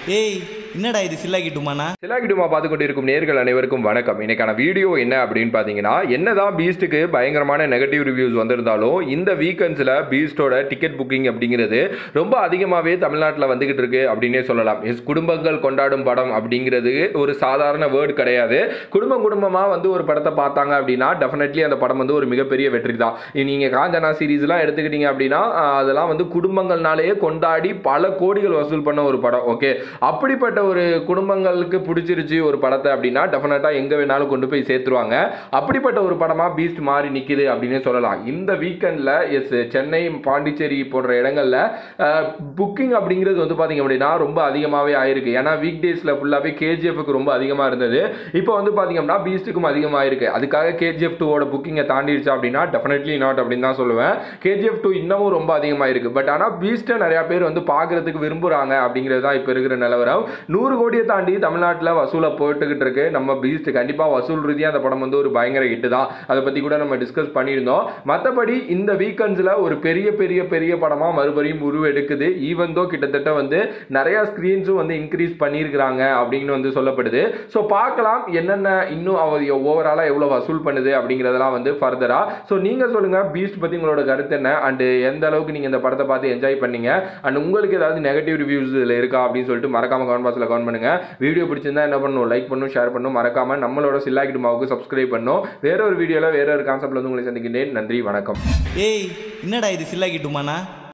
ஏய் என்னடா இது சில்லாக்கிட்டுமாண்ணா சிலாகிடுமா பார்த்து கொண்டிருக்கும் நேர்கள் அனைவருக்கும் வணக்கம் இன்னைக்கான வீடியோ என்ன அப்படின்னு பார்த்தீங்கன்னா என்னதான் பீஸ்ட்டுக்கு பயங்கரமான நெகட்டிவ் ரிவ்யூஸ் வந்திருந்தாலும் இந்த வீக்கெண்ட்ஸில் பீஸ்டோட டிக்கெட் புக்கிங் அப்படிங்கிறது ரொம்ப அதிகமாகவே தமிழ்நாட்டில் வந்துகிட்டு இருக்கு அப்படின்னே சொல்லலாம் எஸ் குடும்பங்கள் கொண்டாடும் படம் அப்படிங்கிறது ஒரு சாதாரண வேர்டு கிடையாது குடும்பம் குடும்பமாக வந்து ஒரு படத்தை பார்த்தாங்க அப்படின்னா டெஃபினெட்லி அந்த படம் வந்து ஒரு மிகப்பெரிய வெற்றி தான் நீங்கள் காஞ்சனா சீரீஸ்லாம் எடுத்துக்கிட்டீங்க அப்படின்னா ஆஹ், அதெல்லாம் வந்து குடும்பங்கள்னாலேயே கொண்டாடி பல கோடிகள் வசூல் பண்ண ஒரு படம் ஓகே அப்படிப்பட்ட ஒரு குடும்பங்களுக்கு பிடிச்சிருச்சு ஒரு படத்தை அப்படின்னா டெஃபினட்டாக எங்கே வேணாலும் கொண்டு போய் சேர்த்துருவாங்க அப்படிப்பட்ட ஒரு படமாக பீஸ்ட் மாறி நிற்கிது அப்படின்னே சொல்லலாம் இந்த வீக்கெண்டில் எஸ் சென்னை பாண்டிச்சேரி போன்ற இடங்களில் புக்கிங் அப்படிங்கிறது வந்து பார்த்தீங்க அப்படின்னா ரொம்ப அதிகமாகவே ஆயிருக்கு ஏன்னா வீக் டேஸில் ஃபுல்லாகவே கேஜிஎஃப்க்கு ரொம்ப அதிகமாக இருந்தது இப்போ வந்து பார்த்தீங்க அப்படின்னா பீஸ்ட்டுக்கும் அதிகமாக இருக்கு அதுக்காக கேஜிஎஃப் டூவோட புக்கிங்கை தாண்டிடுச்சு அப்படின்னா டெஃபினெட்லி நாட் அப்படின்னு தான் சொல்லுவேன் கேஜிஎஃப் டூ இன்னமும் ரொம்ப அதிகமாக இருக்கு பட் ஆனால் பீஸ்ட்டை நிறையா பேர் வந்து பார்க்கறதுக்கு விரும்புகிறாங்க அப்படிங்கிறது தான் இப்போ இருக்கிற நிலவரம் நூறு கோடியை தாண்டி தமிழ்நாட்டில் வசூலை போட்டுக்கிட்டு இருக்கு நம்ம பீஸ்ட் கண்டிப்பாக வசூல் ரீதியாக அந்த படம் வந்து ஒரு பயங்கர ஹிட்டு தான் அதை பற்றி கூட நம்ம டிஸ்கஸ் பண்ணியிருந்தோம் மற்றபடி இந்த வீக்கெண்ட்ஸில் ஒரு பெரிய பெரிய பெரிய படமாக மறுபடியும் உருவெடுக்குது ஈவன் தோ கிட்டத்தட்ட வந்து நிறையா ஸ்க்ரீன்ஸும் வந்து இன்க்ரீஸ் பண்ணியிருக்கிறாங்க அப்படின்னு வந்து சொல்லப்படுது ஸோ பார்க்கலாம் என்னென்ன இன்னும் அவர் ஓவராலாக எவ்வளோ வசூல் பண்ணுது அப்படிங்கிறதெல்லாம் வந்து ஃபர்தராக ஸோ நீங்கள் சொல்லுங்கள் பீஸ்ட் பற்றி உங்களோட கருத்து என்ன அண்டு எந்த அளவுக்கு நீங்கள் இந்த படத்தை பார்த்து என்ஜாய் பண்ணீங்க அண்ட் உங்களுக்கு ஏதாவது நெகட்டிவ் ரிவ்யூஸ் இதில் இருக்கா அப்படின்னு சொல்லிட்டு மறக்காம கமெண்ட் பாக்ஸில் கமெண்ட் பண்ணுங்க வீடியோ பிடிச்சிருந்தா என்ன பண்ணணும் லைக் பண்ணணும் ஷேர் பண்ணணும் மறக்காம நம்மளோட சில்லாக்கிட்டு மாவுக்கு சப்ஸ்கிரைப் பண்ணணும் வேற ஒரு வீடியோவில் வேற ஒரு கான்செப்ட்ல வந்து உங்களை சந்திக்கின்றேன் நன்றி வணக்கம் ஏய் என்னடா இது சில்லாக்கிட்டுமாண்ணா